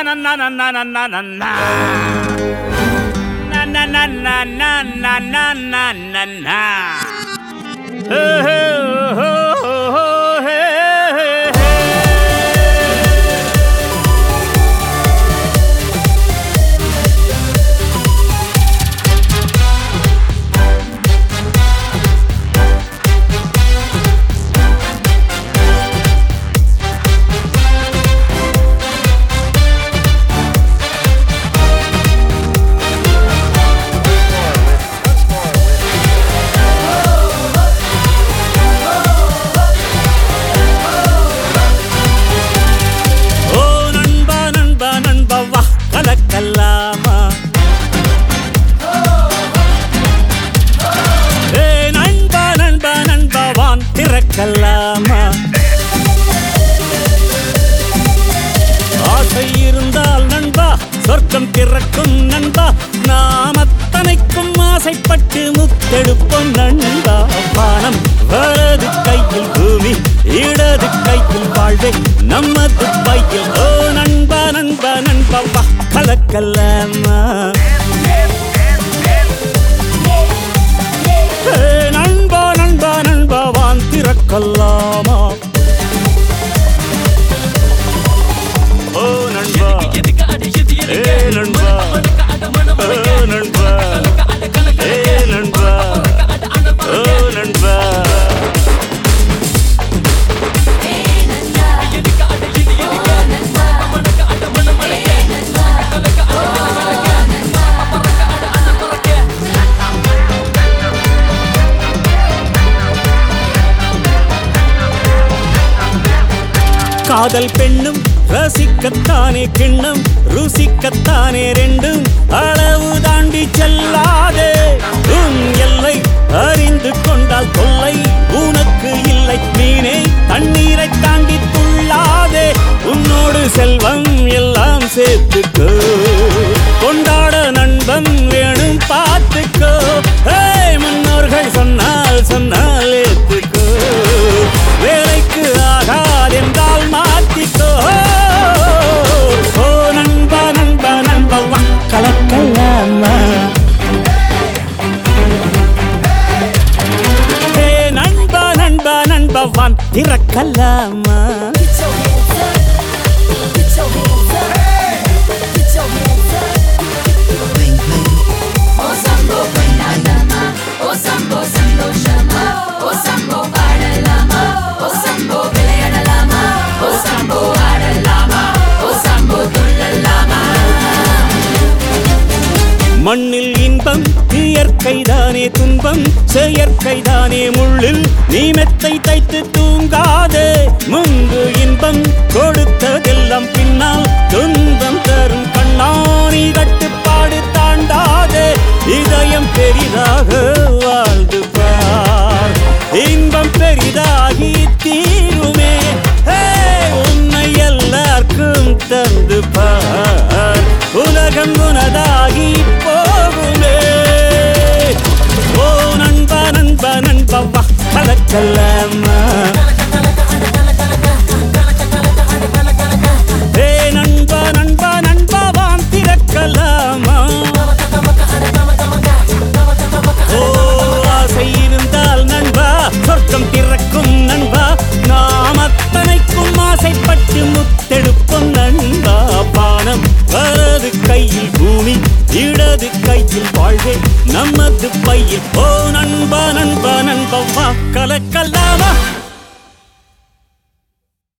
நன்னா நன்னா நன்னா நன்னா நன்னா நன்னா நன்னா நன்னா நன்னா ஹே ஹே ஹோ ஹோ ஹோ ஹே ஹே ஹே ஓ நண்பா நண்பா நண்பா வா கலக்கல்லாமா ஏ நண்பா நண்பா நண்பா வான் திறக்கல்லாமா ஆசை இருந்தால் நண்பா சொர்க்கம் திறக்கும் நண்பா நாம் அத்தனைக்கும் ஆசைப்பட்டு முத்தெடுப்போம் நண்பா வானம் வலது கையில் பூமி இடது கையில் வாழ்வே நமது பையில் ஓ நண்பா நண்பா நண்பா வா கலக்கல்லாமா ஏ நண்பா நண்பா நண்பா வான் திறக்கல்லாமா ஓ நண்பா ஏ நண்பா ஓ நண்பா ஏ நண்பா ஓ நண்பா காதல் பெண்ணும் ரசிக்கத்தானே கிண்ணம் ருசிக்கத்தானே ரெண்டும் அளவு தாண்டி செல்லாதே உன் எல்லை அறிந்து கொண்டால் தொல்லை உனக்கு இல்லை மீனே தண்ணீரை தாண்டி துள்ளாதே உன்னோடு செல்வம் எல்லாம் சேர்த்துக்கோ கொண்டாட நண்பன் வேணும் பார்த்துக்கோ ஏய், முன்னோர்கள் சொன்னால் சொன்னால் ஏத்துக்கோ வேலைக்கு ஆகாது என்றால் மாத்திக்கோ ஓ நண்பா நண்பா நண்பா வா கலக்கலாமா ஏ நண்பா நண்பா நண்பா வான் திறக்கலாமா Put your hands up. Put your hands up. Put your hands up. O sambo பண்ணாதமா O sambo சந்தோஷமா O sambo பாடலாமா O sambo விளையாடலாமா O sambo ஆடலாமா O sambo துள்ளலாமா மண்ணில் இன்பம் இயற்கைதானே துன்பம் செயற்கைதானே முள்ளில் நீ மெத்தை தைத்து தூங்காதே முன்பு இன்பம் கொடுத்ததெல்லாம் பின்னால் துன்பம் தரும் கண்ணாணி கட்டுப்பாடு தாண்டாதே இதயம் பெரிதாக வாழ்ந்து பார் இன்பம் பெரிதாகி தீருமே ஹே, உன்னை எல்லாருக்கும் தந்து பார் உலகம் உனதாகி போகுமே ஓ நண்பா நண்பா நண்பா வா கலக்கலாமா ஏ நண்பா நண்பா நண்பா வான் திறக்கலாமா ஓ ஆசை இருந்தால் நண்பா சொர்க்கம் திறக்கும் நண்பா நாம் அத்தனைக்கும் ஆசைப்பட்டு முத்தெடுப்போம் நண்பா பானம் வலது கையில் பூமி இடது கையில் வாழ்வே நமது பையில் ஓ நண்பா நண்பா நண்பா வா கலக்கல்லாமா